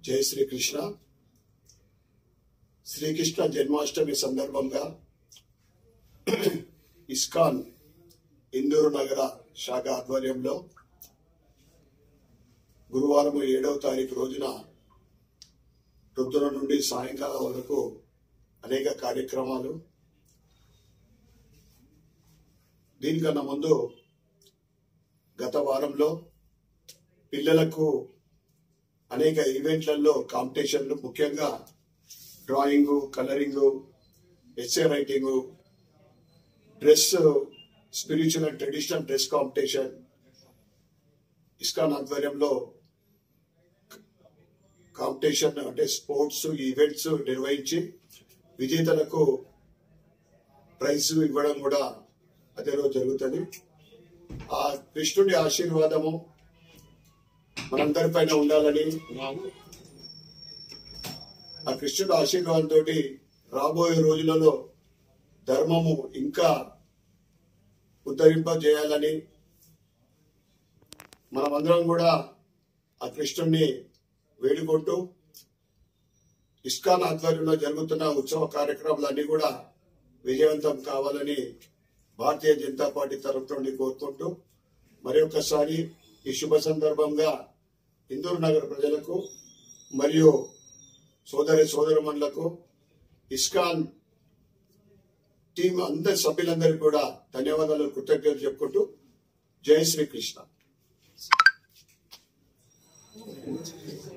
జై శ్రీకృష్ణ శ్రీకృష్ణ జన్మాష్టమి సందర్భంగా ఇస్కాన్ ఇందూరు నగర శాఖ ఆధ్వర్యంలో గురువారం ఏడవ తారీఖు రోజున పొద్దున నుండి సాయంకాలం వరకు అనేక కార్యక్రమాలు దీనికన్నా ముందు గత వారంలో పిల్లలకు అనేక ఈవెంట్లలో కాంపిటీషన్లు ముఖ్యంగా drawing colouring essay writing dress spiritual and traditional dress competition ISKCON ఆధ్వర్యంలో కాంపిటీషన్ అంటే స్పోర్ట్స్ ఈవెంట్స్ నిర్వహించి విజేతలకు ప్రైజ్ ఇవ్వడం కూడా అదే రోజు జరుగుతుంది ఆ కృష్ణుడి ఆశీర్వాదము మనందరిపైన ఉండాలని ఆ కృష్ణుడి ఆశీర్వాదంతో రాబోయే రోజులలో ధర్మము ఇంకా ఉద్ధరింపజేయాలని మనమందరం కూడా ఆ కృష్ణుణ్ణి వేడుకుంటూ ఇస్కాన్ ఆధ్వర్యంలో జరుగుతున్న ఉత్సవ కార్యక్రమాలన్నీ కూడా విజయవంతం కావాలని భారతీయ జనతా పార్టీ తరఫు నుండి కోరుకుంటూ మరి ఒక్కసారి ఈ శుభ సందర్భంగా ఇందూరు నగర ప్రజలకు మరియు సోదరి సోదరుమణులకు ఇస్కాన్ టీం అందరి సభ్యులందరికీ కూడా ధన్యవాదాలు కృతజ్ఞతలు చెప్పుకుంటూ జై శ్రీకృష్ణ